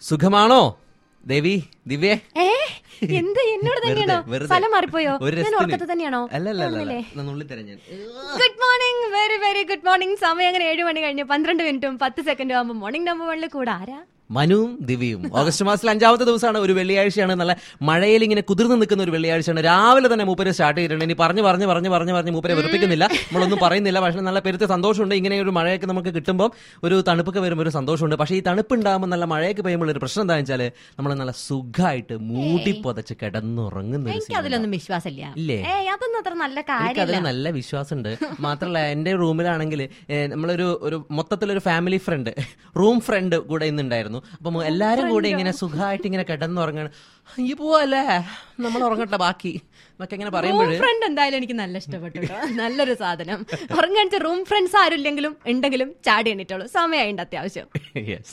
സുഖമാണോ ദേവി ദിവ്യേ ഏ എന്ത് എന്നോട് തന്നെയാണോ വെറുതെ, വെറുതെ. സ്ഥലം മാറിപ്പോയോ ഒരു ഞാൻ രസത്തിന്. ഓർക്കത്ത് തന്നെയാണോ അല്ല അല്ല അല്ല ആണല്ലേ? അല്ല നുള്ളി തരാം ഞാൻ good morning very very good morning സമയം അങ്ങനെ ഏഴ് മണി കഴിഞ്ഞ് പന്ത്രണ്ട് മിനിറ്റും പത്ത് സെക്കൻഡും ആകുമ്പോൾ മോർണിംഗ് നമ്പർ വണ്ണിൽ കൂടെ ആരാ മനുവും ദിവ്യയും ഓഗസ്റ്റ് മാസത്തിൽ അഞ്ചാമത്തെ ദിവസമാണ് ഒരു വെള്ളിയാഴ്ചയാണ് നല്ല മഴയിൽ ഇങ്ങനെ കുതിർന്ന് നിൽക്കുന്ന ഒരു വെള്ളിയാഴ്ചയാണ് രാവിലെ തന്നെ മൂപ്പര് സ്റ്റാർട്ട് ചെയ്തിട്ടുണ്ട് ഇനി പറഞ്ഞു പറഞ്ഞ് പറഞ്ഞ് പറഞ്ഞ് പറഞ്ഞ് മൂപ്പരെ വെറുപ്പിക്കുന്നില്ല നമ്മളൊന്നും പറയുന്നില്ല പക്ഷെ നല്ല പെരുത്ത സന്തോഷമുണ്ട് ഇങ്ങനെ ഒരു മഴയൊക്കെ നമുക്ക് കിട്ടുമ്പോൾ ഒരു തണുപ്പൊക്കെ വരുമ്പോൾ ഒരു സന്തോഷമുണ്ട് പക്ഷേ ഈ തണുപ്പ് ഉണ്ടാകുമ്പോൾ നല്ല മഴയൊക്കെ പെയ്യുമ്പോൾ ഒരു പ്രശ്നം എന്താണെന്ന് വെച്ചാൽ നമ്മൾ നല്ല സുഖമായിട്ട് മൂടി പുതച്ച് കിടന്നുറങ്ങുന്ന ഒരു എനിക്ക് scene അതിലൊന്നും വിശ്വാസമില്ല ഇല്ലേ? ഏ അതൊന്നും അത്ര നല്ല എനിക്കതിൽ കാര്യമില്ല നല്ല വിശ്വാസമുണ്ട് മാത്രല്ല എന്റെ റൂമിലാണെങ്കിൽ നമ്മളൊരു ഒരു മൊത്തത്തിലൊരു ഫാമിലി ഫ്രണ്ട് റൂം ഫ്രണ്ട് കൂടെ ഇന്നുണ്ടായിരുന്നു അപ്പം എല്ലാരും കൂടെ ഇങ്ങനെ സുഖമായിട്ട് ഇങ്ങനെ കിടന്നുറങ്ങാണ് ഈ പോവല്ലേ നമ്മൾ ഉറങ്ങട്ടെ ബാക്കി എന്നൊക്കെ ഇങ്ങനെ റൂം പറയുമ്പോഴ് ഫ്രണ്ട് എന്തായാലും എനിക്ക് നല്ല ഇഷ്ടപ്പെട്ടു കേട്ടോ. നല്ലൊരു സാധനം ഉറങ്ങാണിച്ച റൂം ഫ്രണ്ട്സ് ആരും ഇല്ലെങ്കിലും ഉണ്ടെങ്കിലും ചാടി എണ്ണിട്ടുള്ളൂ സമയമായിണ്ട് അത്യാവശ്യം യെസ്